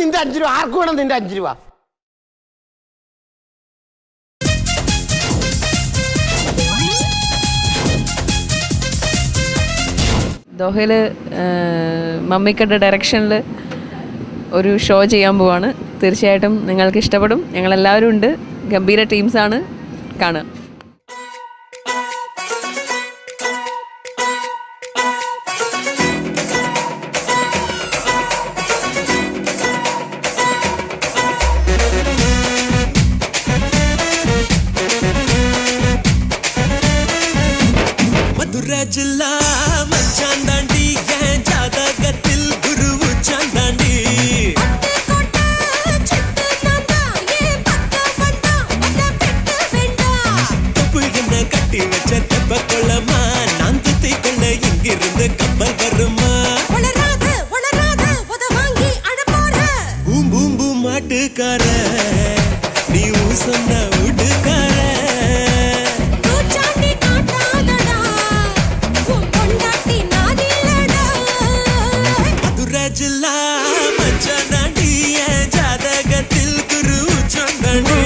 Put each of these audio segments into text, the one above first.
നിന്റെ അഞ്ചു രൂപ ആർക്ക് വേണം നിന്റെ അഞ്ചു രൂപ ദോഹയിൽ മമ്മിക്കയുടെ ഡയറക്ഷനിൽ ഒരു ഷോ ചെയ്യാൻ പോവാണ് തീർച്ചയായിട്ടും നിങ്ങൾക്ക് ഇഷ്ടപ്പെടും ഞങ്ങളെല്ലാവരും ഉണ്ട് ഗംഭീര ടീംസാണ് കാണുക மதுரை ஜில்லா மச்சான் தாண்டி என் ஜாதகத்தில் குரு உச்சான் தாண்டி தப்பு என்ன கட்டி வச்ச தெப்ப கொள்ளமா நான் துத்தி கொள்ள இங்கிருந்து கப்பல் வருமா பூம் பூம் பூம் மாட்டுக்கார நீ ஊ சொன்ன வீட்டுக்கார மதுரை ஜில்லா மச்சான் தாண்டி என் ஜாதகத்தில் குரு உச்சான் தாண்டி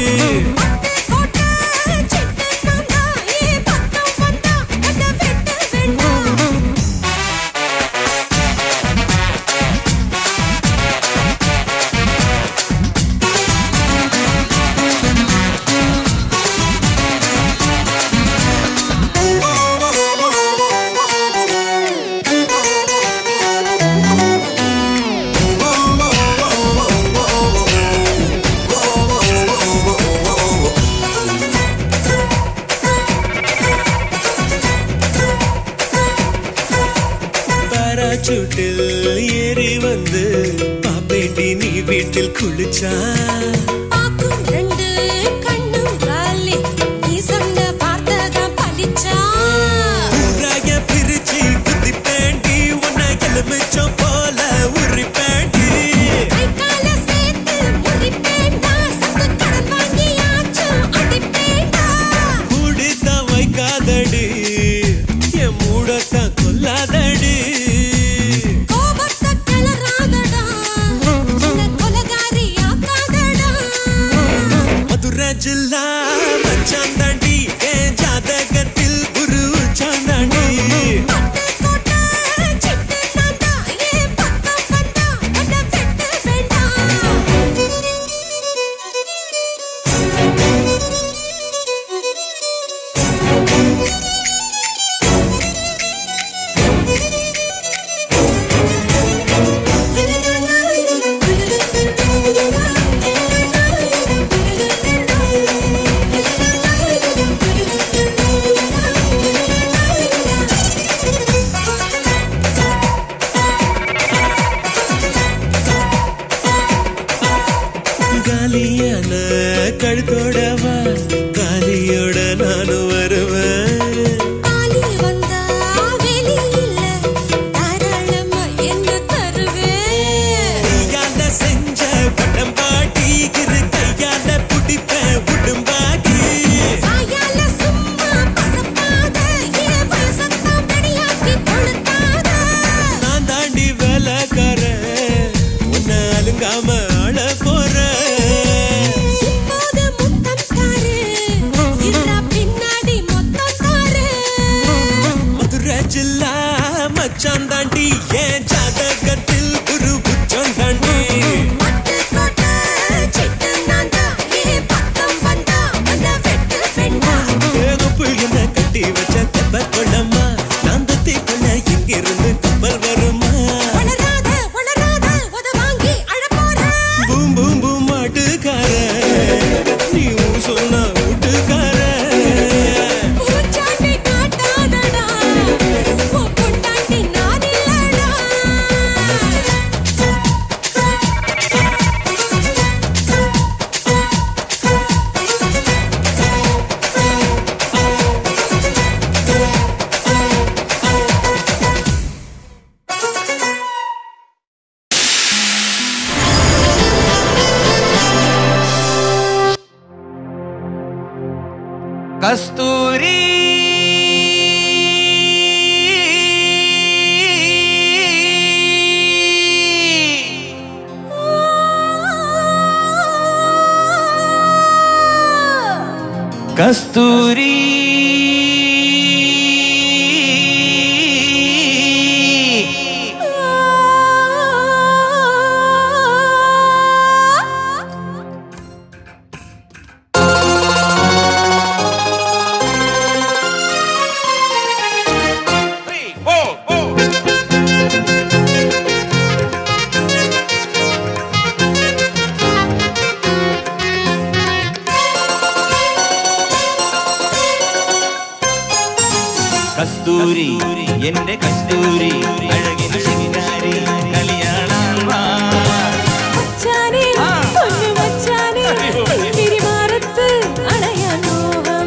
பாராசூட்டில் ஏறி வந்து பாப்பேண்டி நீ வீட்டில் குளிச்சா ஊராய பிரிச்சு குதிப்பேண்டி உன்னை எலுமிச்சம் போல உரிப்பேண்டி மூடித்த வைக்காதடி என் மூடத்தான் கொல்லாதடி மதுரை ஜில்லா மச்சான் தாண்டி என் ஜாதகத்தில் குரு சாந்தாண்டி காலியான கழுத்தோடவா காலியோட நானும் வருவேன் கையால செஞ்ச பட்டம் பாட்டி இரு கையால புடிப்பேன் உடும்பாடி நான் தாண்டி வேலைக்காரன் உன்னை அலுங்காம ஆள போறேன் மதுரை ஜில்லா மச்சான் தாண்டி என் ஜாதகத்தில் குரு புச்சம் தாண்டி ஏகப்பு என்ன கட்டி வச்ச தெப்ப கொள்ளம்மா நான் தத்தி கொள்ள இங்கிருந்து கப்பல் வருமா பூம் பூம் பூம் மாட்டுக்கார நீ ஊ சொன்ன வீட்டுக்கார കസ്തൂരി കസ്തൂരി കസ്തൂരി എന്റെ കസ്തൂരി അഴകിൻ ശിങ്കാരി കളിയാടാൻ വാ. മച്ചാനെ, ആ. പൊന്നു മച്ചാനെ, തിരിമാറത്ത് അണയാൻ മോഹം.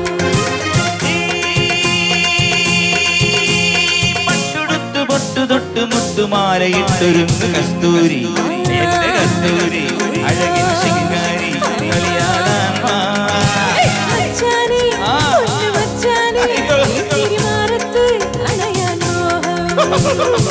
പട്ടുടുത്ത് പൊട്ടു തൊട്ട് മുട്ടുമാലയിട്ടൊരുങ്ങ് കസ്തൂരി എന്റെ കസ്തൂരി അഴകിൻ ശിങ്കാരി കളിയാടാൻ വാ. മച്ചാനെ, ആ. പൊന്നു മച്ചാനെ, അയ്യോ. തിരിമാറത്ത് അണയാൻ മോഹം.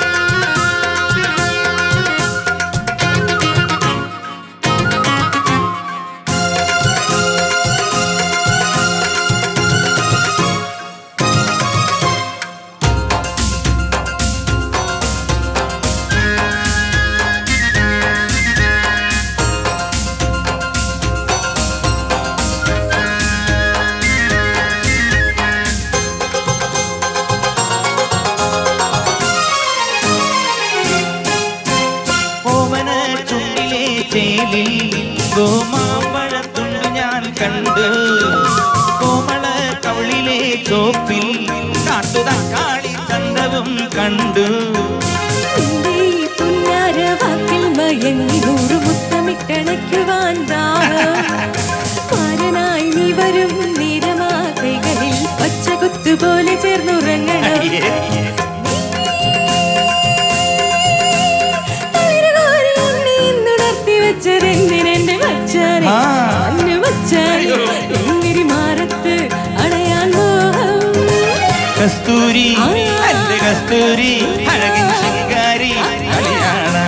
ഓമന ചുണ്ടിലെ ചേലിൽ ഗോമാമ്പഴത്തുണ്ട് ഞാൻ കണ്ട് കോമള കവളിലെ ചോപ്പിൽ കാട്ടുതക്കാളി ചന്തവും കണ്ടു നിന്റെ ഈ പുന്നാര വാക്കിൽ മയങ്ങി നൂറ് മുത്തമിട്ടണയ്ക്കുവാൻ ദാഹം. മാരനായി നീ വരും നിരമാ കൈകളിൽ പച്ചകുത്തുപോലെ ചേർന്നുറങ്ങണം തളിരുകോരി ഉണ്ണി ഇന്നുണർത്തി വെച്ചതെന്തിനെന്റെ മച്ചാനെ ആ. അന്ന് മച്ചാനെ എന്നിരി മാറത്ത് അണയാൻ മോഹം കസ്തൂരി ആ. എന്റെ കസ്തൂരി അഴകിൻ ശിങ്കാരി കളിയാടാൻ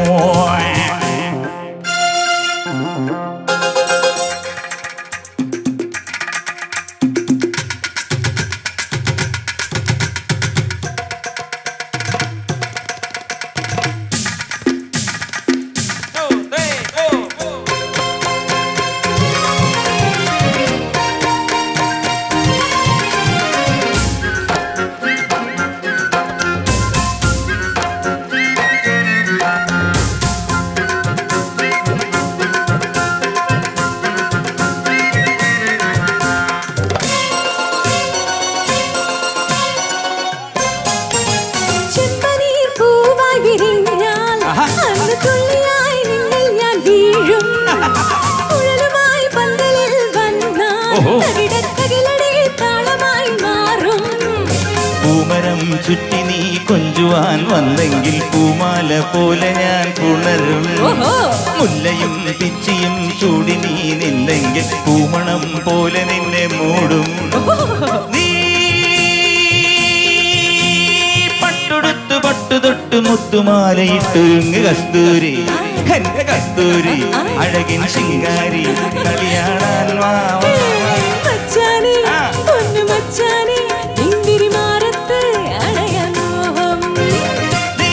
ചെമ്പനീർ പൂവായി വിരിഞ്ഞാൽ അന്ന് തുള്ളിയായി നിന്നിൽ ഞാൻ വീഴും കുഴലുമായി പന്തലിൽ വന്നാൽ ഓഹോ. തകിടത്തകിലടി താളമായി മാറും പൂമരം ചുറ്റി നീ കൊഞ്ചുവാൻ വന്നെങ്കിൽ പൂമാല പോലെ ഞാൻ പുണരും ഓഹോ. മുല്ലയും പിച്ചിയും ചൂടി നീ നിന്നെങ്കിൽ പൂമണം പോലെ നിന്നെ മൂടും നീ പട്ടുടുത്ത് പട്ടു തൊട്ട് മുത്തുമാലയിട്ടൊരുങ്ങ് കസ്തൂരി എന്റെ കസ്തൂരി അഴകിൻ ശിങ്കാരി കളിയാടാൻ വാ വാ, വാ. മച്ചാനെ ആ. പൊന്നു മച്ചാനെ നിന്തിരി മാറത്ത് അണയാൻ മോഹം നീ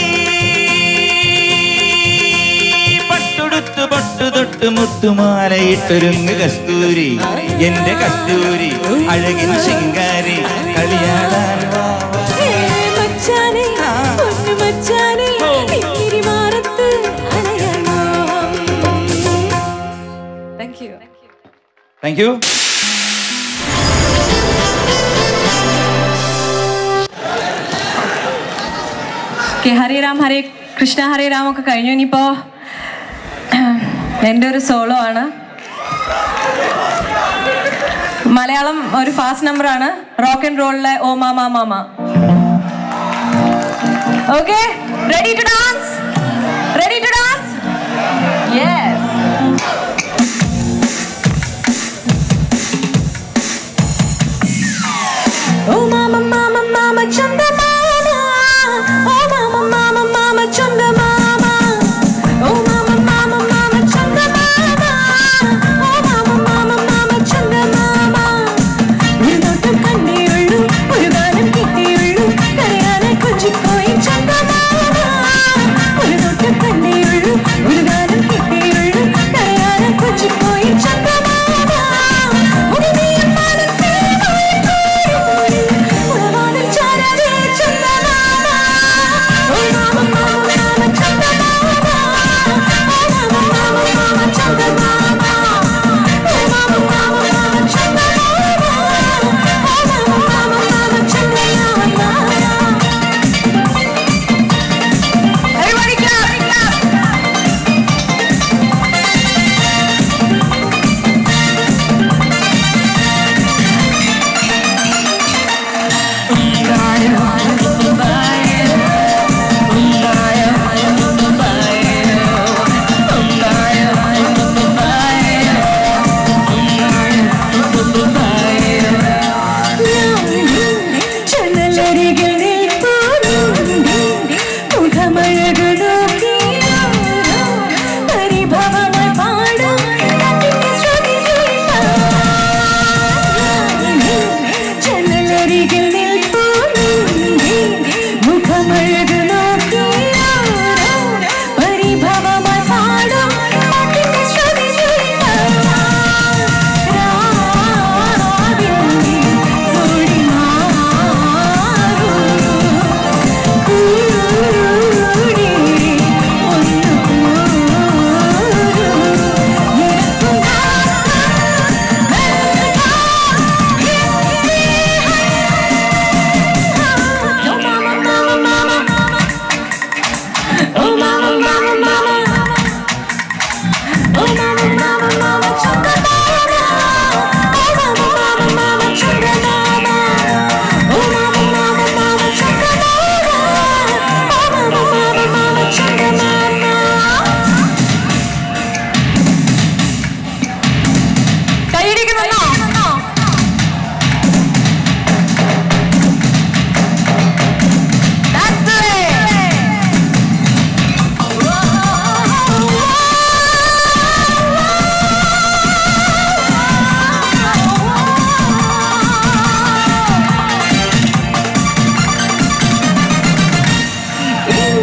പട്ടുടുത്ത് പട്ടു തൊട്ട് മുത്തുമാലയിട്ടൊരുങ്ങ് കസ്തൂരി എന്റെ കസ്തൂരി അഴകിൻ ശിങ്കാരി കളിയാടാൻ വാ വാ. ഏ, മച്ചാനെ ആ. പൊന്നു മച്ചാനെ ഓ. നിന്തിരി മാറത്ത് അണയാൻ മോഹം thank you thank you okay Hare Ram Hare Krishna Hare Ram ഒക്കെ കഴിഞ്ഞു ഇനിയിപ്പോ എൻ്റെ ഒരു സോളോ ആണ് മലയാളം ഒരു ഫാസ്റ്റ് നമ്പർ ആണ് റോക്ക് ആൻഡ് റോളിലെ oh mama mama okay ready to dance ready to dance yes Oh mama mama mama chanda mama Oh mama mama mama chanda mama Oh mama mama mama chanda mama Oh mama mama mama chanda mama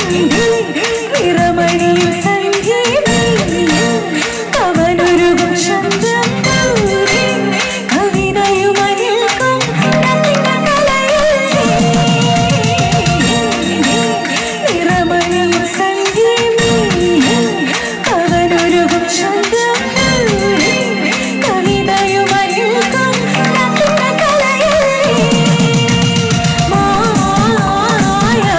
നിറമണിയും സംഗീതം അവനൊരുകും ശബ്ദം ദൂരെ കവിതയും അനിൽക്കും നിറമണിയും സംഗീതം അവനൊരുകും ശബ്ദം ദൂരെ കവിതയും അനിൽക്കും മായ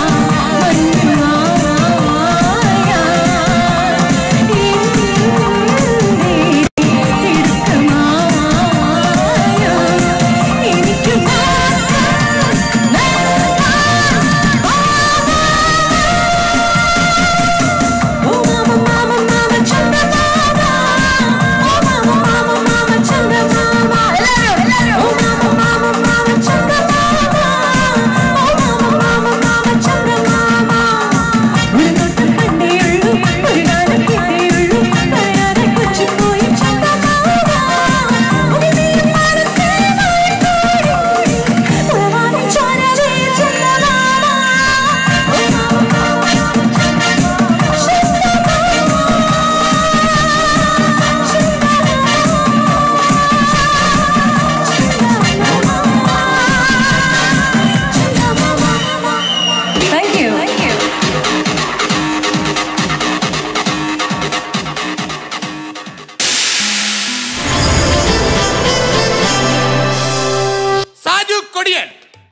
Thank you. Thank you. Saju കൊടിയൻ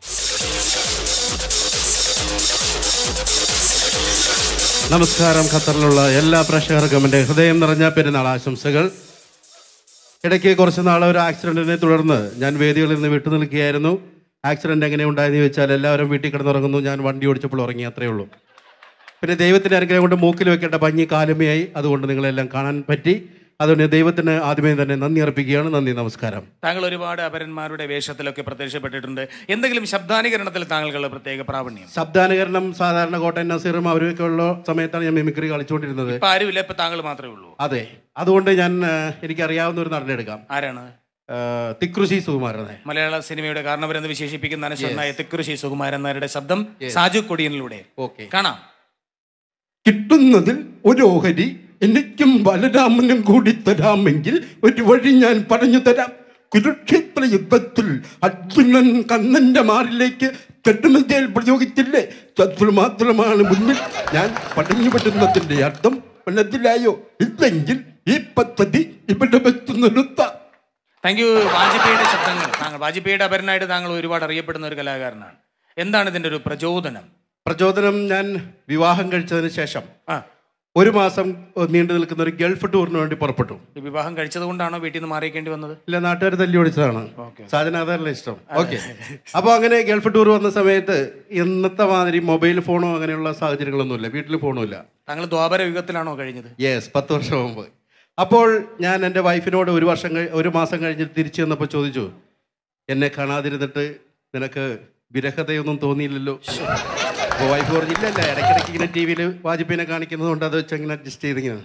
നമസ്കാരം ഖത്തറിലുള്ള എല്ലാ പ്രേക്ഷകർക്കും എൻ്റെ ഹൃദയം നിറഞ്ഞ പെരുന്നാൾ ആശംസകൾ ഇടയ്ക്ക് കുറച്ച് നാളെ ഒരു ആക്സിഡന്റിനെ തുടർന്ന് ഞാൻ വേദികളിൽ നിന്ന് വിട്ടു നിൽക്കുകയായിരുന്നു ആക്സിഡന്റ് എങ്ങനെ ഉണ്ടായെന്ന് ചോദിച്ചാൽ എല്ലാവരും വീട്ടിൽ കിടന്നുറങ്ങുന്നു ഞാൻ വണ്ടി ഓടിച്ചപ്പോൾ ഉറങ്ങി അത്രേ ഉള്ളൂ പിന്നെ ദൈവത്തിൻ്റെ അനുഗ്രഹം കൊണ്ട് മൂക്കിൽ വെക്കേണ്ട ഭംഗി കാലുമയായി അതുകൊണ്ട് നിങ്ങളെല്ലാം കാണാൻ പറ്റി അതുകൊണ്ട് ദൈവത്തിന് ആദ്യമേ തന്നെ നന്ദി അർപ്പിക്കുകയാണ് നന്ദി നമസ്കാരം താങ്കൾ ഒരുപാട് അപരന്മാരുടെ വേഷത്തിലൊക്കെ പ്രത്യക്ഷപ്പെട്ടിട്ടുണ്ട് എന്തെങ്കിലും ശബ്ദാനുകരണത്തിൽ താങ്കൾക്കുള്ള പ്രത്യേക പ്രാവീണ്യം ശബ്ദാനുകരണം സാധാരണ കോട്ടയം നസീറും അവരൊക്കെ ഉള്ള സമയത്താണ് ഞാൻ മിമിക്രി കളിച്ചുകൊണ്ടിരുന്നത് ഇപ്പൊ ആരുമില്ല ഇപ്പൊ താങ്കൾ മാത്രമേ ഉള്ളൂ അതെ അതുകൊണ്ട് ഞാൻ ആ, എനിക്കറിയാവുന്ന ഒരു നടനെ എടുക്കാം ആരാണ് ആ, തിക്രുശി സുകുമാരനെ മലയാള സിനിമയുടെ കാരണവരെന്ന് വിശേഷിപ്പിക്കുന്ന അനശ്വരനായ തെക്കുറിശി സുകുമാരൻ നായരുടെ ശബ്ദം സാജു കൊടിയനിലൂടെ ഓക്കെ കാണാം കിട്ടുന്നതിൽ ഒരു ഓഹരി എനിക്കും ബലരാമനും കൂടി തരാമെങ്കിൽ ഒരു വഴി ഞാൻ പറഞ്ഞു തരാം കുരുക്ഷേത്ര യുദ്ധത്തിൽ അർജുനൻ കണ്ണന്റെ മാറിലേക്ക് കെട്ടുമതിയിൽ പ്രയോഗിച്ചില്ലേ തത്വ മാത്രമാണ് മുന്നിൽ ഞാൻ പറഞ്ഞു പറ്റുന്നതിന്റെ അർത്ഥം മനസ്സിലായോ ഇല്ലെങ്കിൽ ഈ പദ്ധതി ഇവിടെ വെച്ച് നിർത്താം താങ്ക് യു വാജ്പേയിയുടെ ശബ്ദങ്ങൾ താങ്കൾ വാജ്പേയിയുടെ അപരനായിട്ട് താങ്കൾ ഒരുപാട് അറിയപ്പെടുന്ന ഒരു കലാകാരനാണ് എന്താണ് ഇതിന്റെ ഒരു പ്രചോദനം പ്രചോദനം ഞാൻ വിവാഹം കഴിച്ചതിന് ശേഷം ആ ഒരു മാസം നീണ്ടു നിൽക്കുന്ന ഒരു ഗൾഫ് ടൂറിന് വേണ്ടി പുറപ്പെട്ടു ഈ വിവാഹം കഴിച്ചത് കൊണ്ടാണോ വീട്ടിൽ നിന്ന് മാറിയേക്കേണ്ടി വന്നത് ഇല്ല നാട്ടുകാർ തല്ലി ഓടിച്ചതാണ് സാധന അതല്ല ഇഷ്ടം ഓക്കെ അപ്പോൾ അങ്ങനെ ഗൾഫ് ടൂർ വന്ന സമയത്ത് ഇന്നത്തെ മാതിരി മൊബൈൽ ഫോണോ അങ്ങനെയുള്ള സാഹചര്യങ്ങളൊന്നുമില്ല വീട്ടിൽ ഫോണും ഇല്ല താങ്കൾ ദ്വാപര യുഗത്തിലാണോ കഴിഞ്ഞത് യെസ് പത്ത് വർഷം മുമ്പ് അപ്പോൾ ഞാൻ എൻ്റെ വൈഫിനോട് ഒരു വർഷം കഴി ഒരു മാസം കഴിഞ്ഞ് തിരിച്ചു വന്നപ്പോൾ ചോദിച്ചു എന്നെ കാണാതിരുന്നിട്ട് നിനക്ക് വിരഹതയൊന്നും തോന്നിയില്ലല്ലോ അപ്പോൾ വൈഫ് പറഞ്ഞു ഇല്ല ഇല്ല ഇടയ്ക്കിടയ്ക്ക് ഇങ്ങനെ ടി വിയിൽ വാജ്പേയിനെ കാണിക്കുന്നത് കൊണ്ട് അത് വെച്ച് ഇങ്ങനെ അഡ്ജസ്റ്റ് ചെയ്തിങ്ങനെ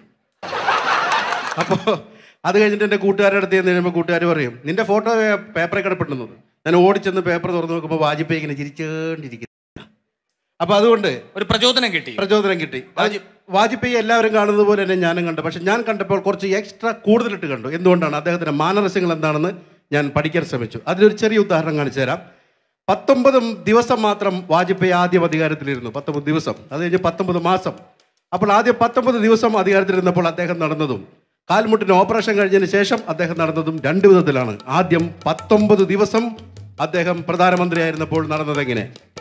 അപ്പോൾ അത് കഴിഞ്ഞിട്ട് എൻ്റെ കൂട്ടുകാരുടെ അടുത്ത് ചെന്ന് കഴിയുമ്പോൾ കൂട്ടുകാർ പറയും നിന്റെ ഫോട്ടോ പേപ്പറിൽ കിടപ്പെടുന്നത് ഞാൻ ഓടിച്ചെന്ന് പേപ്പർ തുറന്ന് നോക്കുമ്പോൾ വാജ്പേയി ഇങ്ങനെ ചിരിച്ചേണ്ടിരിക്കുന്നു അപ്പോൾ അതുകൊണ്ട് ഒരു പ്രചോദനം കിട്ടി പ്രചോദനം കിട്ടി വാജ്- വാജ്പേയി എല്ലാവരും കാണുന്നത് പോലെ തന്നെ ഞാനും കണ്ടു പക്ഷെ ഞാൻ കണ്ടപ്പോൾ കുറച്ച് എക്സ്ട്രാ കൂടുതലിട്ട് കണ്ടു എന്തുകൊണ്ടാണ് അദ്ദേഹത്തിന്റെ മാനരസ്യങ്ങൾ എന്താണെന്ന് ഞാൻ പഠിക്കാൻ ശ്രമിച്ചു അതിലൊരു ചെറിയ ഉദാഹരണം കാണിച്ചു തരാം പത്തൊമ്പത് ദിവസം മാത്രം വാജ്പേയി ആദ്യം അധികാരത്തിലിരുന്നു പത്തൊമ്പത് ദിവസം അത് കഴിഞ്ഞ് പത്തൊമ്പത് മാസം അപ്പോൾ ആദ്യം പത്തൊമ്പത് ദിവസം അധികാരത്തിലിരുന്നപ്പോൾ അദ്ദേഹം നടന്നതും കാൽമുട്ടിന് ഓപ്പറേഷൻ കഴിഞ്ഞതിന് ശേഷം അദ്ദേഹം നടന്നതും രണ്ട് വിധത്തിലാണ് ആദ്യം പത്തൊമ്പത് ദിവസം അദ്ദേഹം പ്രധാനമന്ത്രിയായിരുന്നപ്പോൾ നടന്നത് എങ്ങനെ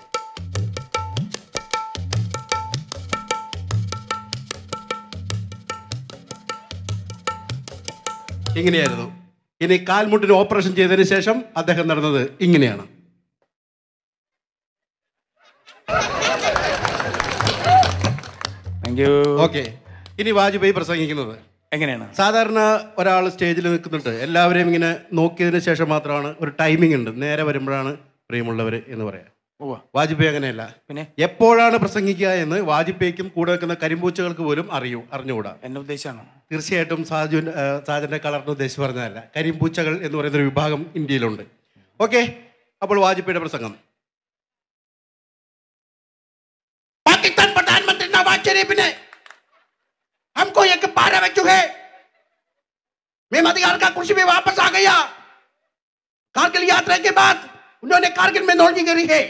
ഇങ്ങനെയായിരുന്നു ഇനി കാൽമുട്ടിന് ഓപ്പറേഷൻ ചെയ്തതിന് ശേഷം അദ്ദേഹം നടന്നത് ഇങ്ങനെയാണ് താങ്ക് യു ഓക്കെ ഇനി വാജ്പേയി പ്രസംഗിക്കുന്നത് എങ്ങനെയാണ് സാധാരണ ഒരാൾ സ്റ്റേജിൽ നിൽക്കുന്നുണ്ട് എല്ലാവരെയും ഇങ്ങനെ നോക്കിയതിന് ശേഷം മാത്രമാണ് ഒരു ടൈമിംഗ് ഉണ്ട് നേരെ വരുമ്പോഴാണ് പ്രിയമുള്ളവർ എന്ന് പറയാം ഉവ്വ. വാജ്പേയി അങ്ങനെയല്ല പിന്നെ എപ്പോഴാണ് പ്രസംഗിക്കുക എന്ന് വാജ്പേയിക്കും കൂടെ നിൽക്കുന്ന കരിമ്പൂച്ചകൾക്ക് പോലും അറിയൂ അറിഞ്ഞുകൂടാ എന്നെ ഉദ്ദേശമാണോ തീർച്ചയായിട്ടും സാജു സാജന്റെ കളറിന് ഉദ്ദേശിച്ച് പറഞ്ഞതല്ല കരിമ്പൂച്ചകൾ എന്ന് പറയുന്ന ഒരു വിഭാഗം ഇന്ത്യയിലുണ്ട് ഓക്കെ അപ്പോൾ വാജ്പേയിയുടെ പ്രസംഗം പാകിസ്ഥാൻ പ്രധാനമന്ത്രി नवाज शरीफ ने हमको एक पारा में चुके मैं अधिकार का कुर्सी में वापस आ गया कारगिल यात्रा के बाद उन्होंने कारगिल में नौकरी करी है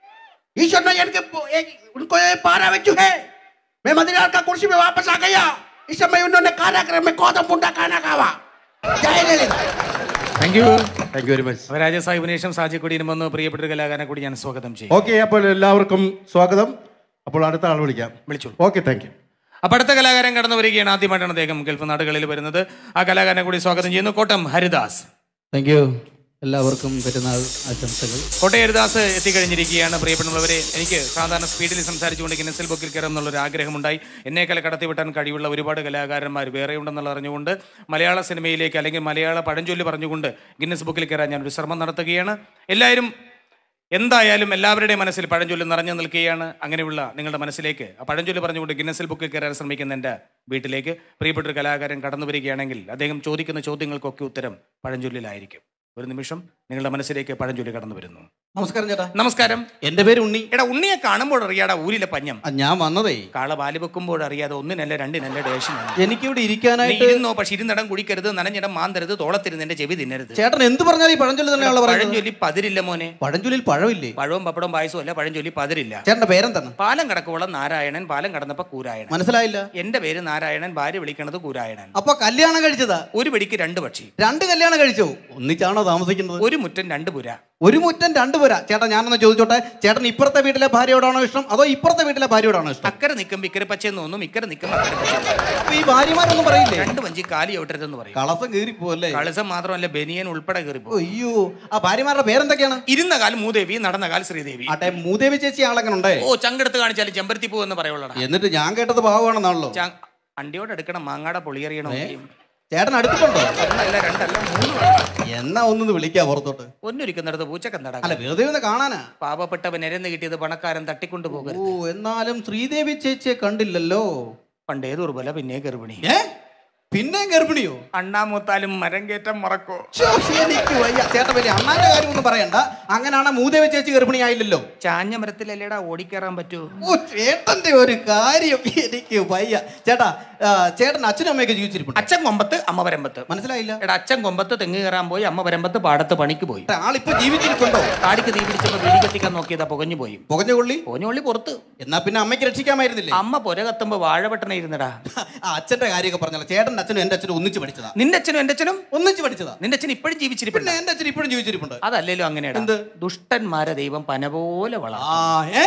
ईश्वर ने इनके एक, उनको ये पारा में चुके मैं मदीनार का कुर्सी में वापस आ गया इस समय उन्होंने कार्यक्रम में गौतम मुंडा खाना खावा Jai Lalitha thank you thank you very much രാജസാഹിബിന് ശേഷം സാജിക്കുടിയിലും വന്ന് പ്രിയപ്പെട്ട ഒരു കലാകാരനെ കൂടി ഞാൻ സ്വാഗതം ചെയ്യും ഓക്കെ അപ്പോൾ എല്ലാവർക്കും സ്വാഗതം അപ്പോൾ അടുത്ത ആൾ വിളിക്കാം വിളിച്ചോളൂ ഓക്കെ താങ്ക് യു അപ്പൊ അടുത്ത കലാകാരൻ കടന്നു വരികയാണ് ആദ്യമായിട്ടാണ് അദ്ദേഹം ഗൾഫ് നാടുകളിൽ വരുന്നത് ആ കലാകാരനെ കൂടി സ്വാഗതം ചെയ്യുന്നു കോട്ടം ഹരിദാസ് താങ്ക് യു എല്ലാവർക്കും പെരുന്നാൾ ആശംസകൾ കോട്ടയം ഹരിദാസ് എത്തിക്കഴിഞ്ഞിരിക്കുകയാണ് പ്രിയപ്പെട്ടവരെ എനിക്ക് സാധാരണ സ്പീഡിൽ സംസാരിച്ചുകൊണ്ട് ഗിന്നസിൽ ബുക്കിൽ കയറും എന്നുള്ളൊരു ആഗ്രഹമുണ്ടായി എന്നേക്കാൾ കടത്തിവിട്ടാൻ കഴിവുള്ള ഒരുപാട് കലാകാരന്മാർ വേറെ ഉണ്ടെന്നുള്ള അറിഞ്ഞുകൊണ്ട് മലയാള സിനിമയിലേക്ക് അല്ലെങ്കിൽ മലയാള പഴഞ്ചൊല്ലി പറഞ്ഞുകൊണ്ട് ഗിന്നസ് ബുക്കിൽ കയറാൻ ഞാൻ ഒരു ശ്രമം നടത്തുകയാണ് എല്ലാവരും എന്തായാലും എല്ലാവരുടെയും മനസ്സിൽ പഴഞ്ചൊല്ലി നിറഞ്ഞു നിൽക്കുകയാണ് അങ്ങനെയുള്ള നിങ്ങളുടെ മനസ്സിലേക്ക് ആ പഴഞ്ചൊല്ലി പറഞ്ഞുകൊണ്ട് ഗിന്നസിൽ ബുക്കിൽ കയറാൻ ശ്രമിക്കുന്ന എൻ്റെ വീട്ടിലേക്ക് പ്രിയപ്പെട്ട ഒരു കലാകാരൻ കടന്നു വരികയാണെങ്കിൽ അദ്ദേഹം ചോദിക്കുന്ന ചോദ്യങ്ങൾക്കൊക്കെ ഉത്തരം പഴഞ്ചൊല്ലിലായിരിക്കും ഒരു നിമിഷം നിങ്ങളുടെ മനസ്സിലേക്ക് പഴഞ്ചൊല്ലി കടന്നു വരുന്നു നമസ്കാരം ചേട്ടാ നമസ്കാരം എന്റെ പേര് ഉണ്ണി എടാ ഉണ്ണിയെ കാണുമ്പോൾ അറിയാടാ ഊരിലെ പഞ്ഞം ആ, ഞാൻ വന്നതേ കാള പാല് വെക്കുമ്പോൾ അറിയാതെ ഒന്നിനല്ല രണ്ടിനല്ല ഡേഷനാണ് എനിക്കിവിടെ നീ ഇരിക്കാനായിട്ട് ഇരുന്നോ പക്ഷെ ഇരുന്നിടം കുടിക്കരുത് നനഞ്ഞിടം മാന്തരുത് തോളത്തിരുന്ന് എന്റെ ചെവി തിന്നരുത് ചേട്ടൻ എന്ത് പറഞ്ഞാലും ഈ പഴഞ്ചൊല്ലി തന്നെയാണല്ലോ പറയുന്നത് പഴഞ്ചൊല്ലി പതിരില്ല മോനെ പഴഞ്ചൊല്ലിൽ പഴമില്ലേ പഴവും പപ്പടവും പായസവും അല്ല പഴഞ്ചൊല്ലി പതിരില്ല ചേട്ടന്റെ പേരെന്താണ് പാലം കടക്കുവോളം നാരായണൻ പാലം കടന്നപ്പോ കൂരായണൻ മനസ്സിലായില്ല എന്റെ പേര് നാരായണൻ ഭാര്യ വിളിക്കണത് കൂരായണൻ അപ്പൊ കല്യാണം കഴിച്ചതാ ഒരു വെടിക്ക് രണ്ട് പക്ഷി രണ്ട് കല്യാണം കഴിച്ചോ ഒന്നിച്ചാണോ താമസിക്കുന്നത് ഒരു മുറ്റം രണ്ട് പുര ഒരു മുറ്റം രണ്ട് പുര ചേട്ടാ ഞാനൊന്ന് ചോദിച്ചോട്ടെ ചേട്ടൻ ഇപ്പുറത്തെ വീട്ടിലെ ഭാര്യയോടാണോ ഇഷ്ടം അതോ ഇപ്പുറത്തെ വീട്ടിലെ ഭാര്യയോടാണോ ഇഷ്ടം അക്കരെ നിൽക്കും ഇക്കരെ പച്ചയെന്ന് തോന്നും ഇക്കരെ നിൽക്കും അക്കരെ പച്ച അപ്പൊ ഈ ഭാര്യമാരൊന്നും പറയില്ലേ രണ്ട് വഞ്ചി കാലി ഔട്ടരുതെന്ന് പറയും കളസം കീറിപ്പോല്ലേ കളസം മാത്രമല്ല ബനിയൻ ഉൾപ്പെടെ കയറിപ്പോ അയ്യോ ആ ഭാര്യമാരുടെ പേരെന്തൊക്കെയാണ് ഇരുന്ന കാൽ മൂദേവി നടന്ന കാൽ ശ്രീദേവി ആട്ടെ മൂദേവി ചേച്ചി ആളെങ്ങനെ ഉണ്ടേ ഓ ചങ്കെടുത്ത് കാണിച്ചാലും ചെമ്പരത്തി പൂ എന്ന് പറയുള്ളടാ എന്നിട്ട് ഞാൻ കേട്ടത് പാവമാണെന്നാണല്ലോ ചാ- അണ്ടിയോട് എടുക്കണം മാങ്ങാടെ പൊളിയറിയണം ചേട്ടൻ അടുത്തിട്ടുണ്ടോ ഒന്നല്ല രണ്ടല്ല മൂന്ന് വേണം. എന്നാ ഒന്നൊന്ന് വിളിക്കാ പുറത്തോട്ട് ഒന്നൊരിക്കുന്നിടത്ത് പൂച്ചക്കെന്തട അല്ല വെറുതെ ഒന്ന് കാണാനാ പാവപ്പെട്ടവൻ എരന്ന് കിട്ടിയത് പണക്കാരൻ തട്ടിക്കൊണ്ടു ഓ പോകരുത് എന്നാലും ശ്രീദേവി ചേച്ചിയെ കണ്ടില്ലല്ലോ പണ്ടേ ദുർബല പിന്നെ ഗർഭിണി ഏ പിന്നെയും ഗർഭിണിയോ അണ്ണാമൂത്താലും മരം കയറ്റം മറക്കോ ശ്ശോ, എനിക്ക് വയ്യ ചേട്ടൻ വലിയ അണ്ണാന്റെ കാര്യമൊന്നും പറയണ്ട അങ്ങനാണ് മൂദേവി ചേച്ചി ഗർഭിണിയായില്ലല്ലോ ചാഞ്ഞ മരത്തിലല്ലേടാ ഓടിക്കയറാൻ പറ്റൂ ഓ ചേട്ടന്റെ ഒരു കാര്യം എനിക്ക് വയ്യ ചേട്ടാ ആ, ചേട്ടൻ അച്ഛനും അമ്മയൊക്കെ ജീവിച്ചിരിപ്പുണ്ട് അച്ഛൻ കൊമ്പത്ത് അമ്മ വരമ്പത്ത് മനസ്സിലായില്ല എടാ അച്ഛൻ കൊമ്പത്ത് തെങ്ങ് കയറാൻ പോയി അമ്മ വരമ്പത്ത് പാടത്ത് പണിക്ക് പോയി ആളിപ്പോ ജീവിച്ചിരിപ്പുണ്ടോ കാടിക്ക് തീ പിടിച്ചപ്പോ വീടി കത്തിക്കാൻ നോക്കിയതാ പുകഞ്ഞു പോയി പുകഞ്ഞ കൊള്ളി പോഞ്ഞുള്ളി പുറത്ത് എന്നാ പിന്നെ അമ്മയ്ക്ക് രക്ഷിക്കാമായിരുന്നില്ലേ അമ്മ പുര കത്തുമ്പോ വാഴവട്ടണ ഇരുന്നടാ ആ അച്ഛന്റെ കാര്യമൊക്കെ പറഞ്ഞല്ലോ ചേട്ടന്റെ അച്ഛനും എന്റെ അച്ഛനും ഒന്നിച്ച് പഠിച്ചതാ നിന്റെ അച്ഛനും എന്റെ അച്ഛനും ഒന്നിച്ച് പഠിച്ചതാ നിന്റെ അച്ഛൻ ഇപ്പോഴും പിന്നെ ജീവിച്ചിരിപ്പുണ്ട് എന്റെ അച്ഛൻ ഇപ്പോഴും ജീവിച്ചിരിപ്പുണ്ട് അതല്ലല്ലോ അങ്ങനെയാണ് എന്ത്? ദുഷ്ടന്മാരെ ദൈവം പന പോലെ വള ആ ഏ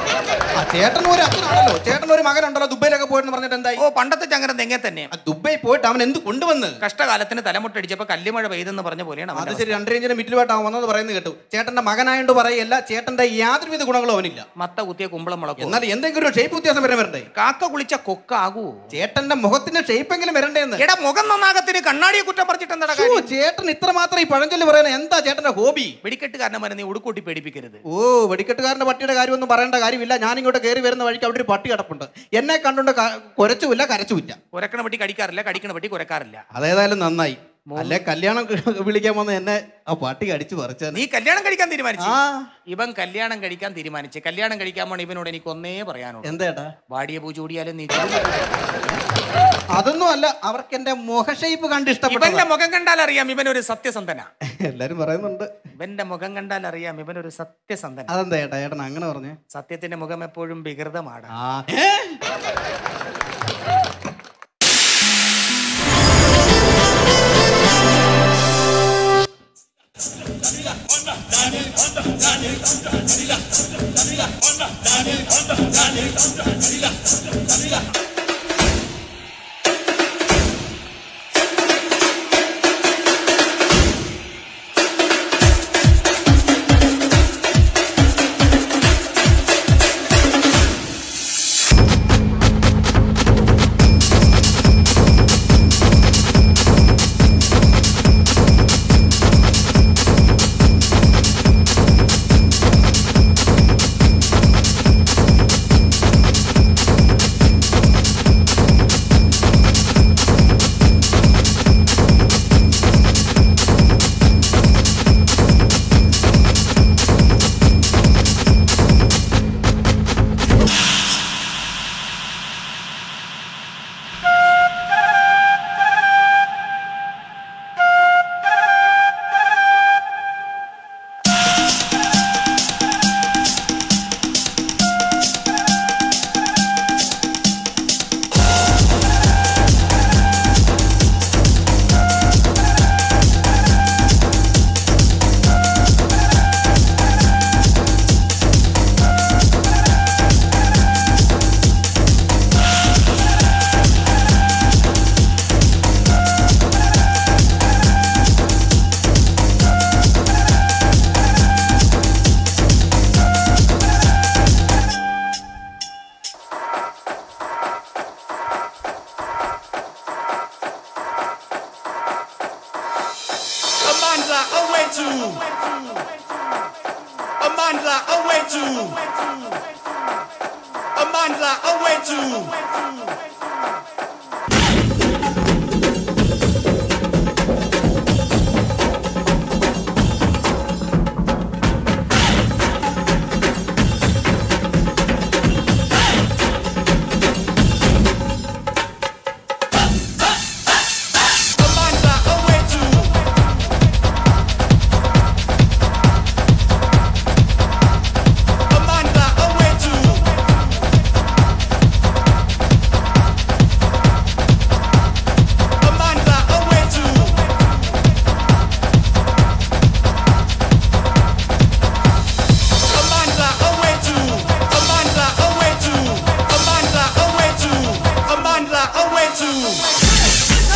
ആ ചേട്ടൻ ഒരു അച്ഛനാണല്ലോ ചേട്ടൻ ഒരു മകനുണ്ടല്ലോ ദുബൈയിലൊക്കെ പോയെന്ന് പറഞ്ഞിട്ട് എന്തായി ഓ പണ്ടത്തെ ചങ്ങര തെങ്ങെ തന്നെ ആ ദുബൈ പോയിട്ട് അവൻ എന്ത് കൊണ്ടുവന്ന് കഷ്ടകാലത്തിന് തലമുട്ടടിച്ചപ്പോ കല്ലുമഴ പെയ്തെന്ന് പറഞ്ഞ പോലെയാണ് അത് അവന്റെ ശരി രണ്ടര ഇഞ്ചിന് മിറ്റിലുമായിട്ട് അവൻ വന്നത് പറയുന്നത് കേട്ടു ചേട്ടന്റെ മകനായോണ്ട് പറയല്ല ചേട്ടന്റെ യാതൊരുവിധ ഗുണങ്ങളും അവനില്ല അവസ്ഥ. മത്ത കുത്തിയ കുമ്പളം മുളക്കും എന്നാൽ എന്തെങ്കിലും ഒരു ഷേപ്പ് വ്യത്യാസം വരാൻ വരണ്ടേ കാക്ക കുളിച്ച കൊക്കാകൂ ചേട്ടന്റെ മുഖത്തിന്റെ ഷേപ്പ് എങ്കിലും വരണ്ടേന്ന് എടാ മുഖം നന്നാകത്തിന് കണ്ണാടിയെ കുറ്റം പറഞ്ഞിട്ട് എന്താ ശ്ശോ, ചേട്ടൻ ഇത്ര മാത്രം ഈ പഴഞ്ചൊല്ലി പറയുന്നത് എന്താ ചേട്ടന്റെ ഹോബി വെടിക്കെട്ടുകാരനെ നീ ഉടുക്കൂട്ടി പേടിപ്പിക്കരുത് ഓ വെടിക്കെട്ടുകാരന്റെ പട്ടിയുടെ കാര്യമൊന്നും പറയേണ്ട കാര്യമില്ല ഞാൻ ഇങ്ങോട്ട് കയറി വരുന്ന വഴിക്ക് അവിടെ ഒരു പട്ടി കിടപ്പുണ്ട് എന്നെ കണ്ടുകൊണ്ട് ക- കുരച്ചുമില്ല കരച്ചുമില്ല കുരക്കണ പട്ടി കടിക്കാറില്ല കടിക്കണ പട്ടി കുരക്കാറില്ല അതേതായാലും നന്നായി അല്ലെ കല്യാണം വിളിക്കാൻ വന്ന് എന്നെ ആ പട്ടി കടിച്ചു പറിച്ച നീ കല്യാണം കഴിക്കാൻ തീരുമാനിച്ചു ആ ഇവൻ കല്യാണം കഴിക്കാൻ തീരുമാനിച്ചു കല്യാണം കഴിക്കാൻ പോണ ഇവനോട് എനിക്ക് ഒന്നേ പറയാനുള്ളൂ എന്തേട്ടാ വാടിയ പൂ ചൂടിയാലും നീ അതൊന്നും അല്ല അവർക്ക് എന്റെ മുഖ ഷേപ്പ് കണ്ട് ഇഷ്ടപ്പെട്ടു ഇവന്റെ മുഖം കണ്ടാൽ അറിയാം ഇവനൊരു സത്യസന്ധന എല്ലാരും പറയുന്നുണ്ട് ഇവന്റെ മുഖം കണ്ടാൽ അറിയാം ഇവനൊരു സത്യസന്ധന അതെന്താ ഏട്ടാ ഏട്ടൻ അങ്ങനെ പറഞ്ഞേ സത്യത്തിന്റെ മുഖം എപ്പോഴും വികൃതമാണ് ആ ഏ? to. Amandla, away to. Amandla, away to. Amandla, away to. Amandla, away to. Amandla, away to. Amandla, away to. Amandla, away to. Amandla, away to. Amandla, away to.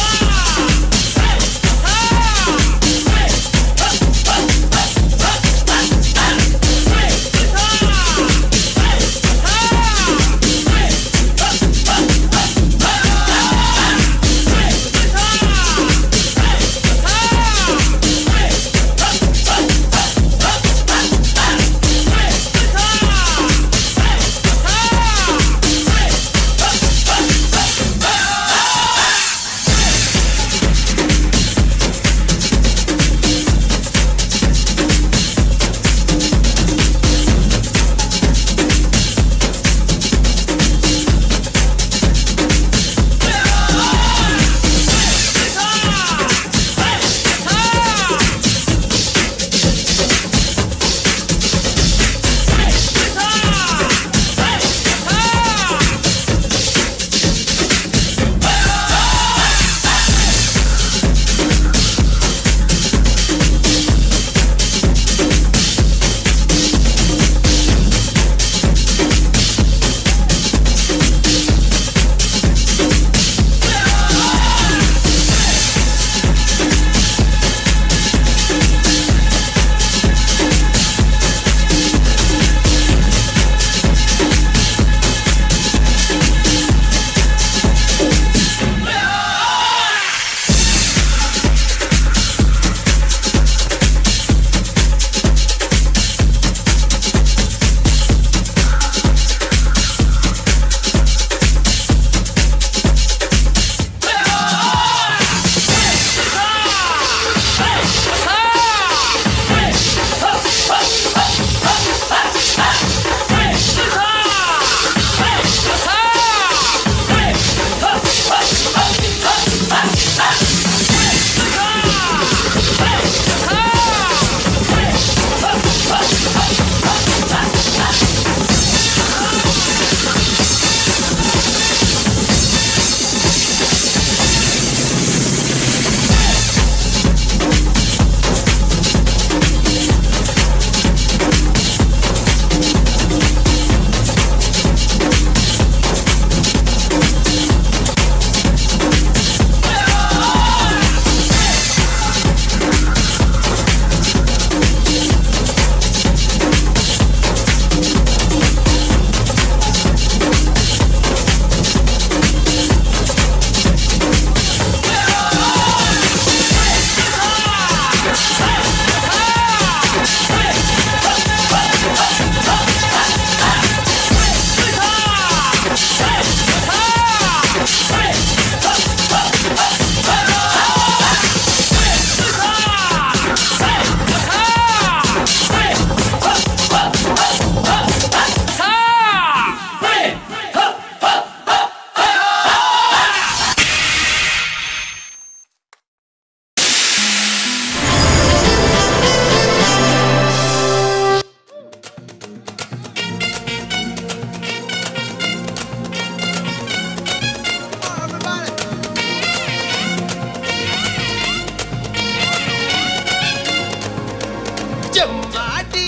செம்மாடி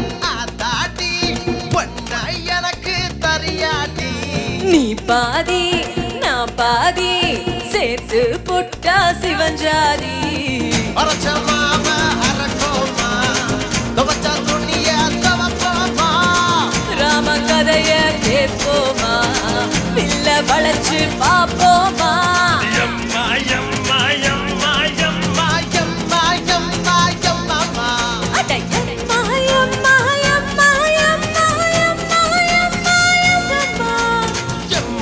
ஆத்தாடி பொண்ணை எனக்கு தரியாடி நீ பாதி நான் பாதி சேர்த்து புட்டா சிவஞ்சாதி அரைச்ச மாம அரைக்கோமா துவச்ச துணிய துவப்போமா ராம கதைய கேட்போமா பில்ல வளைச்சு பாப்போமா எம்மா எம்மா எம்மா எம்மா எம்மா எம்மா எம்மா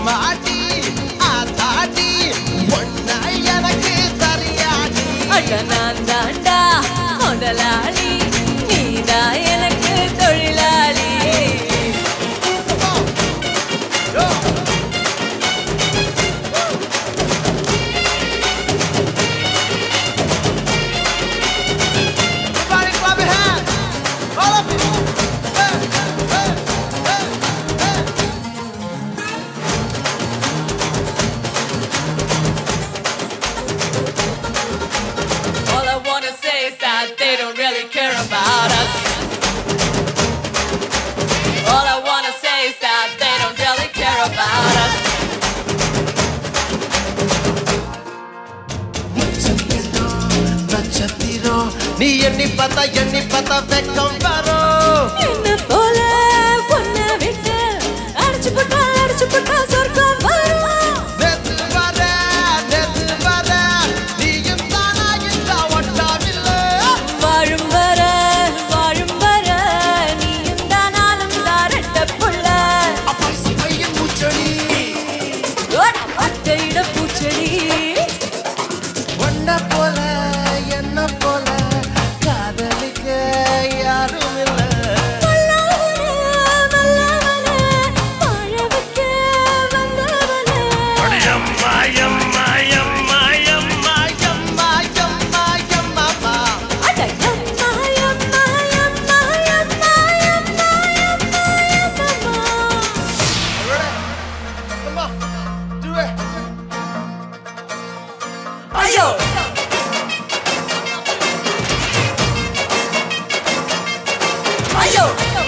எம்மாடி ஆத்தாடி ஒன்ன எனக்கு தரியாடி அட நான் தாண்டா முதலாளி நீதான் எனக்கு தொழிலாளி Everybody clap your hands. All of you. Hey, hey, hey, hey. All I wanna say is that they don't really care about us. All I wanna say is that they don't really care about us. நட்சத்திரம் நீ எண்ணி பார்த்தா எண்ணி பார்த்தா வெக்கம் வரும் என்ன போல பொண்ணை விட்டு அடிச்சு போட்டா அடிச்சு போட்டா சொர்க்கம் வரும் நேத்து வர நேத்து வர நீயும் தானா இந்த ஒட்டாவில்லை வாழும் வர வாழும் வர நீயும் தான் நானும் தான் ரெட்ட புள்ள அப்பாசி பையன் மூச்சடி அட்டையிட பூச்செடி ஒன்ன போல என்ன போல காதலிக்க யாரும் இல்லை ஐயோ ஐயோ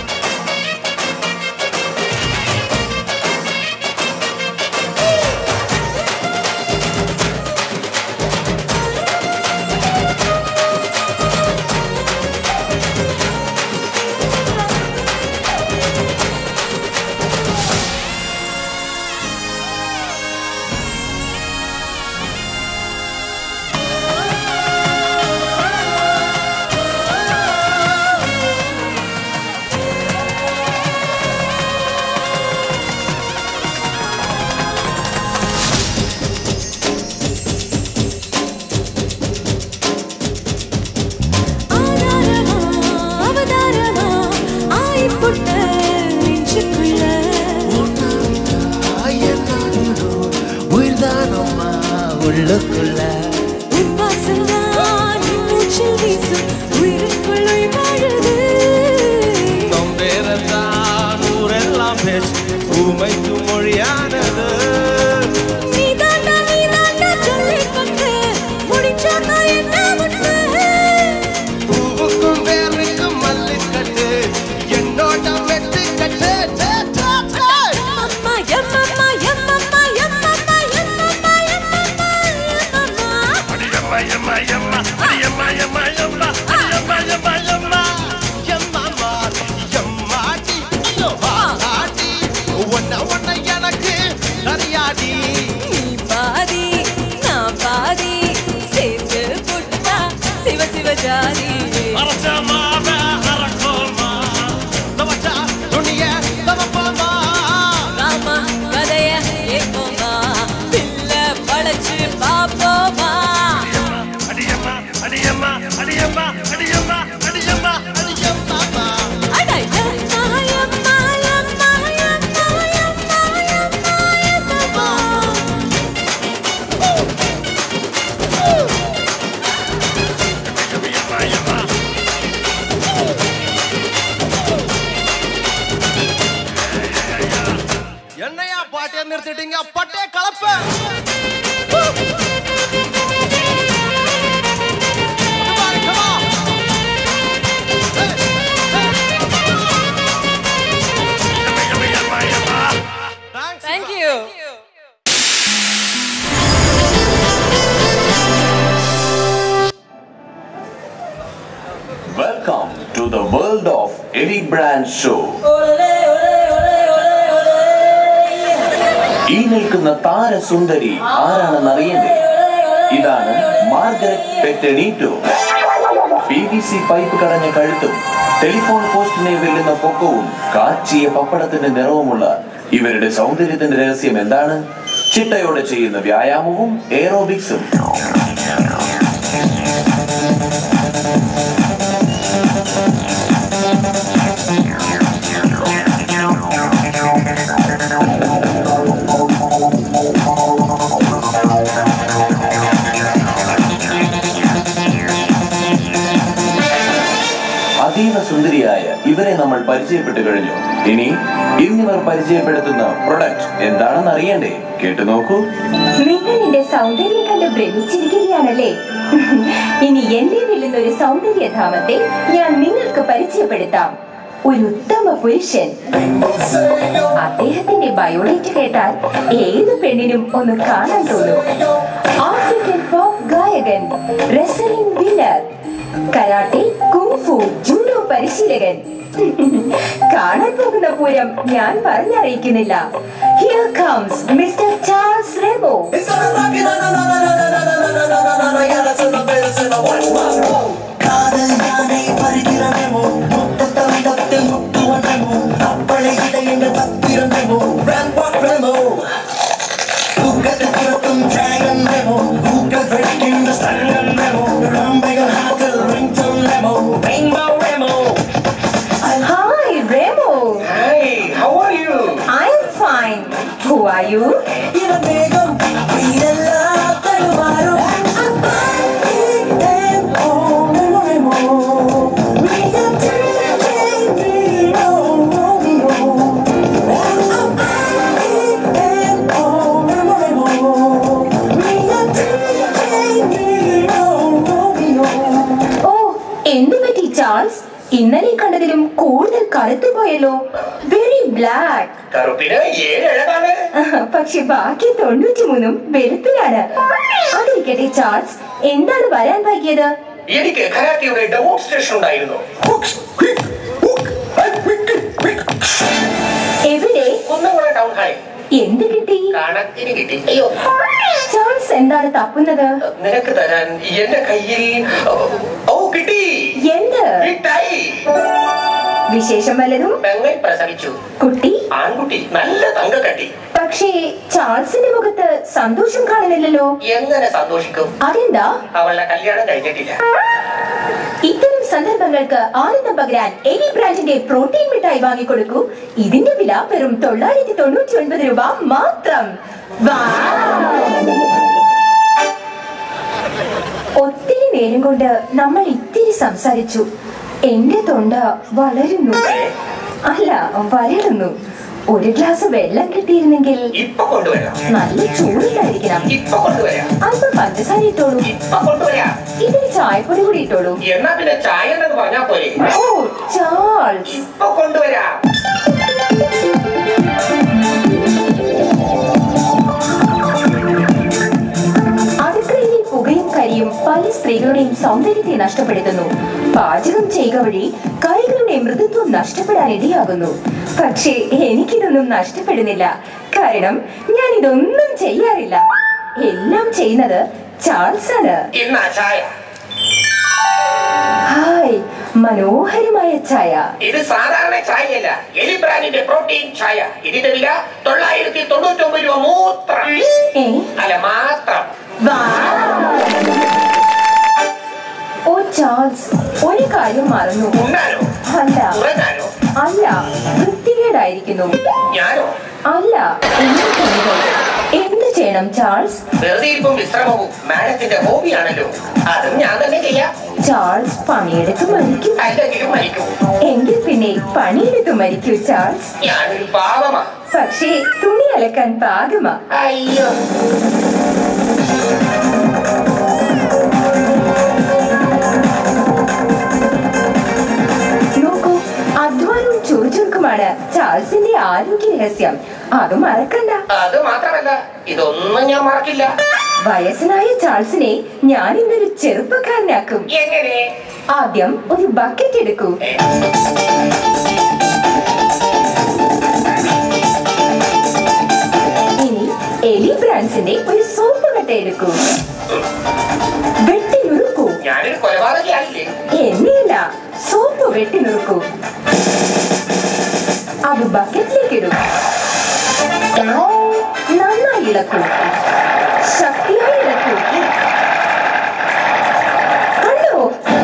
அவதாரமா ஆயிப்புட்ட நெஞ்சுக்குள்ள உயிர்தானம்மா உள்ளுக்குள்ள உன் வாசல்தான் என் மூச்சில் வீசும் உயிருக்குள் உயிர் வாழுது நம்பேரத்தான் ஊரெல்லாம் பேச்சு ஊமைக்கு மொழியானது நீதாண்டா நீதாண்டா சொல்லிக்கொண்டு முடிச்சாக்கா என்ன முட்டு பூவுக்கும் வேருக்கும் மல்லிக்கட்டு என்னோட வெட்டு கட்டு டே, டே, டே. அம்மா எம்மம்மா எம்மம்மா எம்மம்மா எம்மம்மா எம்மம்மா எம்மம்மா எம்மாமா, எம்மாடி, ஐயோ, வாதாடி, உன்னை, உன்னை எனக்கு தனியாடி நீ பாதி நான் பாதி சேர்த்து புட்டா சிவ சிவ ஜாதி தவச்சா துணிய தவப்பாமா ராமா கதைய ஏப்போமா பில்ல பழச்சு பாப்போமா அடியம்மாமா அட எம்மா எம்மா எம்மா எம்மா எம்மா எம்மா எம்மா என்னையா பாட்டிய நிறுத்திட்டீங்க பட்டே கலப்ப Thank you. Welcome to the world of Eddie Brand Show. ഈ നിൽക്കുന്ന താരസുന്ദരി ആരാണെന്ന് അറിയണ്ടേ ഇതാണ് മാർഗരറ്റ് പെറ്റനീറ്റോ പി വി സി പൈപ്പ് കടഞ്ഞ കഴുത്തും ടെലിഫോൺ പോസ്റ്റിനെ വെല്ലുന്ന പൊക്കവും കാച്ചിയ പപ്പടത്തിന്റെ നിറവുമുള്ള ഇവരുടെ സൗന്ദര്യത്തിന്റെ രഹസ്യം എന്താണ് ചിട്ടയോടെ ചെയ്യുന്ന വ്യായാമവും എയറോബിക്സും അതീവ സുന്ദരിയായ ഇവരെ നമ്മൾ പരിചയപ്പെട്ടു കഴിഞ്ഞു ഇനി ഇന്നിവർ പരിചയപ്പെടുത്തുന്ന പ്രൊഡക്റ്റ് എന്താണെന്ന് അറിയണ്ടേ കേട്ടു നോക്കൂ നിങ്ങൾ എന്റെ സൗന്ദര്യം കണ്ട് ഭ്രമിച്ചിരിക്കുകയാണല്ലേ ഇനി എന്റെ നില്ലുന്ന ഒരു സൗന്ദര്യധാമത്തെ ഞാൻ നിങ്ങൾക്ക് പരിചയപ്പെടുത്താം ഒരു ഉത്തമ പുരുഷൻ അദ്ദേഹത്തിന്റെ ബയോഡേറ്റ് കേട്ടാൽ ഏത് പെണ്ണിനും ഒന്ന് കാണാൻ തോന്നും ആഫ്രിക്കൻ പോപ്പ് ഗായകൻ wrestling winner karate kung fu judo പരിശീലകൻ കാണാൻ പോകുന്ന പൂരം ഞാൻ പറഞ്ഞറിയിക്കുന്നില്ല here comes mister Charles Remo Hi, Remo. Hi, how are you? I'm fine. Who are you? ഓ എന്ത് പറ്റി ചാൾസ് ഇന്നലെ കണ്ടതിലും കൂടുതൽ കറുത്തു പോയല്ലോ വെരി ബ്ലാക്ക് കറുപ്പിന് ഏഴ് അഴകാണ് പക്ഷെ ബാക്കി തൊണ്ണൂറ്റി മൂന്നും വെളുപ്പിലാണ് അതിരിക്കട്ടെ ചാൾസ് എന്താണ് വരാൻ വൈകിയത് എനിക്ക് കരാട്ടിയുടെ ഡെമോൺസ്ട്രേഷൻ ഉണ്ടായിരുന്നു എവിടെ കുന്നംകുളം ടൗൺ ഹാളിൽ എന്ത് കിട്ടി കണക്കിന് കിട്ടി അയ്യോ ചാൾസ് എന്താണ് തപ്പുന്നത് നിനക്ക് തരാൻ എന്റെ കയ്യിൽ ഓ കിട്ടി എന്ത് മിഠായി വിശേഷം വല്ലതും പെങ്ങൾ പ്രസവിച്ചു കുട്ടി ആൺകുട്ടി നല്ല തങ്കക്കട്ടി പക്ഷേ ചാൾസിന്റെ മുഖത്ത് സന്തോഷം കാണുന്നില്ലല്ലോ എങ്ങനെ സന്തോഷിക്കും അതെന്താ അവളുടെ കല്യാണം കഴിഞ്ഞിട്ടില്ല ഇത്തരം സന്ദർഭങ്ങൾക്ക് ആനന്ദം പകരാൻ എനി ബ്രാൻഡിന്റെ പ്രോട്ടീൻ മിഠായി വാങ്ങിക്കൊടുക്കൂ ഇതിന്റെ വില വെറും തൊള്ളായിരത്തി തൊണ്ണൂറ്റി ഒൻപത് രൂപ മാത്രം വൗ! ഒത്തിരി നേരം കൊണ്ട് നമ്മൾ ഇത്തിരി സംസാരിച്ചു എന്റെ തൊണ്ട വളരുന്നു അല്ല വരളുന്നു ഒരു ഗ്ലാസ് വെള്ളം കിട്ടിയിരുന്നെങ്കിൽ ഇപ്പൊ കൊണ്ടുവരാം നല്ല ചൂടിലായിരിക്കണം ഇപ്പൊ കൊണ്ടുവരാം അല്പം പഞ്ചസാര ഇട്ടോളൂ ഇപ്പൊ കൊണ്ടുവരാം ഇതിന് ചായപ്പൊടി കൂടി ഇട്ടോളൂ എന്നാ പിന്നെ ചായ ഉണ്ടെന്ന് പറഞ്ഞാ പോരെ ഓ ചാൾസ് ഇപ്പൊ കൊണ്ടുവരാം അടുക്കളയിലെ പുകയും കരിയും പല സ്ത്രീകളുടെയും സൗന്ദര്യത്തെ നഷ്ടപ്പെടുത്തുന്നു പാചകം ചെയ്യുക വഴി കൈകളുടെ മൃദുത്വം നഷ്ടപ്പെടാൻ ഇടയാകുന്നു പക്ഷേ എനിക്കിതൊന്നും നഷ്ടപ്പെടുന്നില്ല കാരണം ഞാൻ ഇതൊന്നും ചെയ്യാറില്ല എല്ലാം ചെയ്യുന്നത് ചാൾസ് ആണ് ഇന്നാ ചായ ഹായ് മനോഹരമായ ചായ ഇത് സാധാരണ ചായയല്ല എലി ബ്രാൻഡിന്റെ പ്രോട്ടീൻ ചായ ഇതിന്റെ വില തൊള്ളായിരത്തി തൊണ്ണൂറ്റി ഒമ്പത് രൂപ മൂത്രം ഏ അല്ല മാത്രം ഓ ചാൾസ് ഒരു കാര്യം മറന്നു ഉണ്ണാനോ അല്ല ഉറങ്ങാനോ അല്ല വൃത്തികേടായിരിക്കുന്നു ഞാനോ അല്ല എന്റെ തുണികൾ എന്ത് ചെയ്യണം ചാൾസ് വെറുതെ ഇപ്പം വിശ്രമവും മാഡത്തിന്റെ ഹോബിയാണല്ലോ അതും ഞാൻ തന്നെ ചെയ്യാം ചാൾസ് പണിയെടുത്ത് മരിക്കും അല്ലെങ്കിലും മരിക്കും എങ്കിൽ പിന്നെ പണിയെടുത്ത് മരിക്കൂ ചാൾസ് ഞാനൊരു പാവമാ പക്ഷേ തുണി അലക്കാൻ പാകമാ അയ്യോ നോക്കൂ അധ്വാനവും ചുറുചുറുക്കുമാണ് ചാൾസിന്റെ ആരോഗ്യ രഹസ്യം അത് മറക്കണ്ട അത് മാത്രമല്ല ഇതൊന്നും ഞാൻ മറക്കില്ല വയസ്സനായ ചാൾസിനെ ഞാൻ ഇന്നൊരു ചെറുപ്പക്കാരനാക്കും എങ്ങനെ ആദ്യം ഒരു ബക്കറ്റ് എടുക്കൂ ഇനി എലി ബ്രാൻസിന്റെ ഒരു സോപ്പ് കട്ട എടുക്കൂ വെട്ടി നുറുക്കൂ ഞാനൊരു കൊലപാതകയായില്ലേ എന്നെയല്ല സോപ്പ് വെട്ടി നുറുക്കൂ അത് ബക്കറ്റിലേക്ക് ഇടൂ നന്നായി ഇളക്കൂ ശക്തിയായി ഇളക്കൂ കണ്ടോ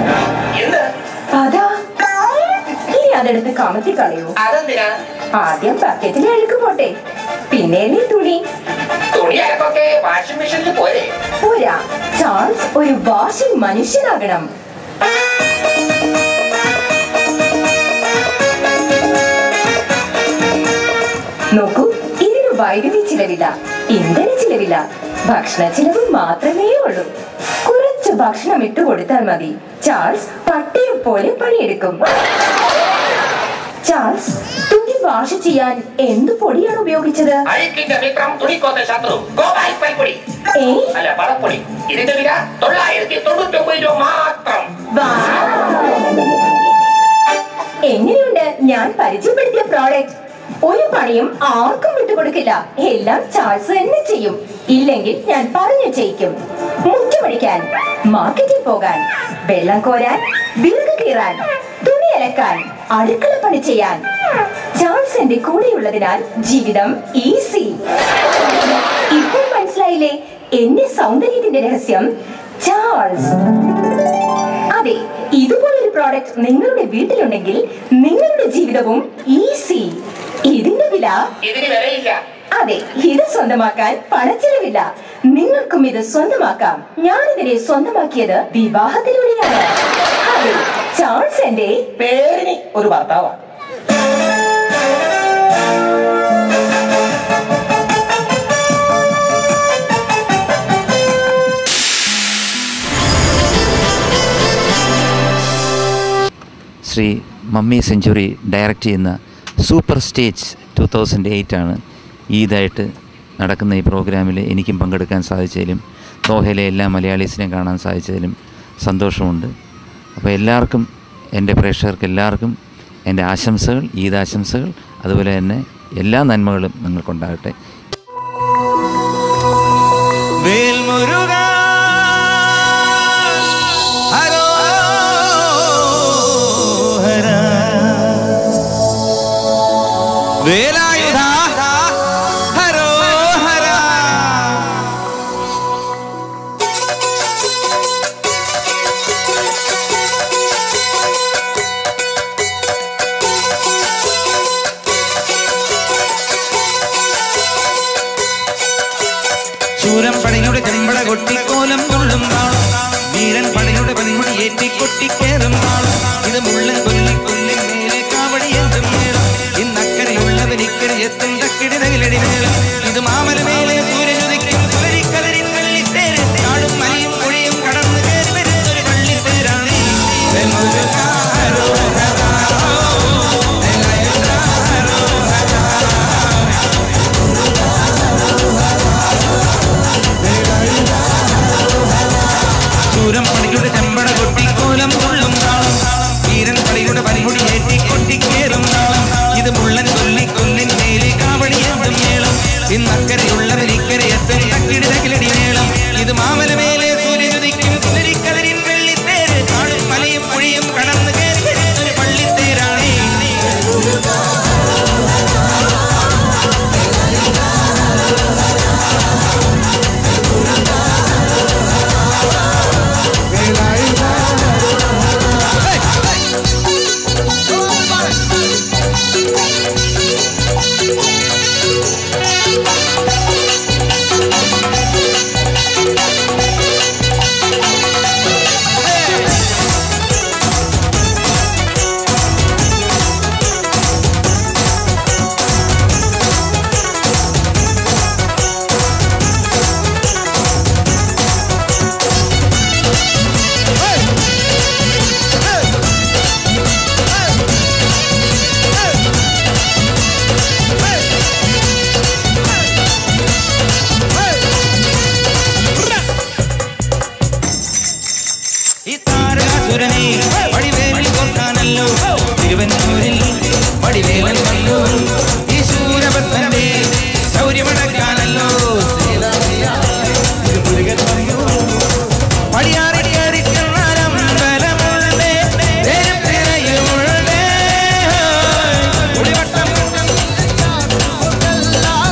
അതാ ഇനി അതെടുത്ത് കമത്തി കളയൂ അതെന്തിനാ ആദ്യം ബക്കറ്റിൽ അഴുക്ക് പോട്ടെ പിന്നെ നീ തുണി തുണി അലക്കൊക്കെ വാഷിംഗ് മെഷീനിൽ പോരെ പോരാ ചാൾസ് ഒരു വാഷിംഗ് മനുഷ്യനാകണം നോക്കൂ ഇതിന് വൈദ്യുതി ചിലവില്ല ഇന്ധന ചിലവില്ല ഭക്ഷണ ചിലവ് മാത്രമേ ഉള്ളൂ കുറച്ച് ഭക്ഷണം ഇട്ട് കൊടുത്താൽ മതി ചാൾസ് പട്ടിയെ പോലെ പണിയെടുക്കും ചാൾസ് തുണി വാഷ് ചെയ്യാൻ എന്ത് പൊടിയാണ് ഉപയോഗിച്ചത് അഴുക്കിന്റെ മിത്രം തുണിക്കോത്ത ശത്രു ഗോപാൽ പൈപ്പൊടി അല്ല പടപ്പൊടി ഇതിന്റെ വില തൊള്ളായിരത്തി തൊണ്ണൂറ്റി ഒമ്പത് രൂപ മാത്രം എങ്ങനെയുണ്ട് ഞാൻ പരിചയപ്പെടുത്തിയ പ്രോഡക്റ്റ് ഒരു പണിയും ആർക്കും വിട്ടുകൊടുക്കില്ല എല്ലാം ചാൾസ് തന്നെ ചെയ്യും ഇല്ലെങ്കിൽ ഞാൻ പറഞ്ഞു ചെയ്യിക്കും മുറ്റമടിക്കാൻ മാർക്കറ്റിൽ പോകാൻ വെള്ളം കോരാൻ വിറക് കീറാൻ തുണി അലക്കാൻ അടുക്കള പണി ചെയ്യാൻ ചാൾസ് എന്റെ കൂടെയുള്ളതിനാൽ ജീവിതം ഈസി ഇപ്പോൾ മനസ്സിലായില്ലേ എന്റെ സൗന്ദര്യത്തിന്റെ രഹസ്യം ചാൾസ് അതെ ഇതുപോലൊരു പ്രോഡക്റ്റ് നിങ്ങളുടെ വീട്ടിലുണ്ടെങ്കിൽ നിങ്ങളുടെ ജീവിതവും ഈസി ഇതിന്റെ വില ഇതിന് വിലയില്ല അതെ ഇത് സ്വന്തമാക്കാൻ പണച്ചിലവില്ല നിങ്ങൾക്കും ഇത് സ്വന്തമാക്കാം ഞാൻ ഇതിനെ സ്വന്തമാക്കിയത് വിവാഹത്തിലൂടെയാണ് അതെ ചാൾസ് എന്റെ പേരിന് ഒരു ഭർത്താവാണ് ശ്രീ മമ്മി സെഞ്ചുറി ഡയറക്റ്റ് ചെയ്യുന്ന super stage two thousand eight ആണ് ഈദായിട്ട് നടക്കുന്ന ഈ പ്രോഗ്രാമിൽ എനിക്കും പങ്കെടുക്കാൻ സാധിച്ചതിലും ദോഹയിലെ എല്ലാ മലയാളീസിനെയും കാണാൻ സാധിച്ചതിലും സന്തോഷമുണ്ട് അപ്പോൾ എല്ലാവർക്കും എൻ്റെ പ്രേക്ഷകർക്ക് എല്ലാവർക്കും എൻ്റെ ആശംസകൾ ഈദ് ആശംസകൾ അതുപോലെ തന്നെ എല്ലാ നന്മകളും നിങ്ങൾക്കുണ്ടാകട്ടെ വേൽമുരുക ഹരോഹര വേലായുധ ഹരോഹര ശൂരം പടയുടെ ചെമ്പട കൊട്ടിക്കോലം കൊള്ളും നാളും വീരൻ പടയുടെ പനിമുടി ഏറ്റി കൊട്ടിക്കേറും നാളും ഇത് മുള്ളൻ കൊല്ലി കൊല്ലി മേലെ കാവടി എന്തും നേരം ഇന്നക്കരയുള്ളവൻ ഇക്കരെ എത്തും തക്കിടി തകിലടി നേരം ഇത് മാമല മേലെ സൂര്യനുദിക്കും കലരിക്കലരിൻ വെള്ളിത്തേര് കാടും മലയും പുഴയും കടന്നു കയറി വരുന്നൊരു വള്ളിത്തേരാണ് ചൂരം പണിയുടെ ചെമ്പട കൊട്ടിക്കോലം കൊള്ളും നാളം വീരൻ പണിയുടെ പനിമുടി ഏറ്റി കൊട്ടിക്കേറും നാളം ഇത് മുള്ളൻ കൊല്ലി കൊല്ലിൻ മേലെ കാവടി എന്തും മേളം ഇന്നക്കരയുള്ളവർ ഇക്കരെ എത്തും തക്കിടി തകിലടി മേളം ഇത് മാമല മേലെ സൂര്യനുദിക്കും കലരിക്കലരിൻ വെള്ളിത്തേര് കാടും മലയും പുഴയും കടന്നു കയറി വരുന്നൊരു പള്ളിത്തേരാണേ ഈ താരകാസുരനെ വടിവേലിൽ കൊണ്ടാണല്ലോ തിരുവന്നൂരിൽ വടിവേലൻ വന്നു ഈ ശൂരഭദ്രന്റെ ശൗര്യമടക്കാനല്ലോ പടിയാറി കയറി ചെന്നാലും ബലമുള്ളേ തേരും തിരയുമുള്ളേ കുടിവട്ടം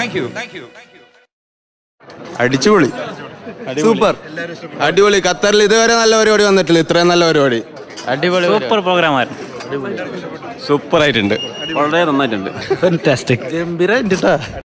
താങ്ക് യു താങ്ക് യു അടിച്ചുപൊളി സൂപ്പർ അടിപൊളി ഖത്തറിൽ ഇതുവരെ നല്ല പരിപാടി വന്നിട്ടില്ല ഇത്രയും നല്ല പരിപാടി അടിപൊളി സൂപ്പർ പ്രോഗ്രാം ആയിരുന്നു സൂപ്പർ ആയിട്ടുണ്ട് വളരെ നന്നായിട്ടുണ്ട് ഗംഭീരായിട്ടുണ്ട്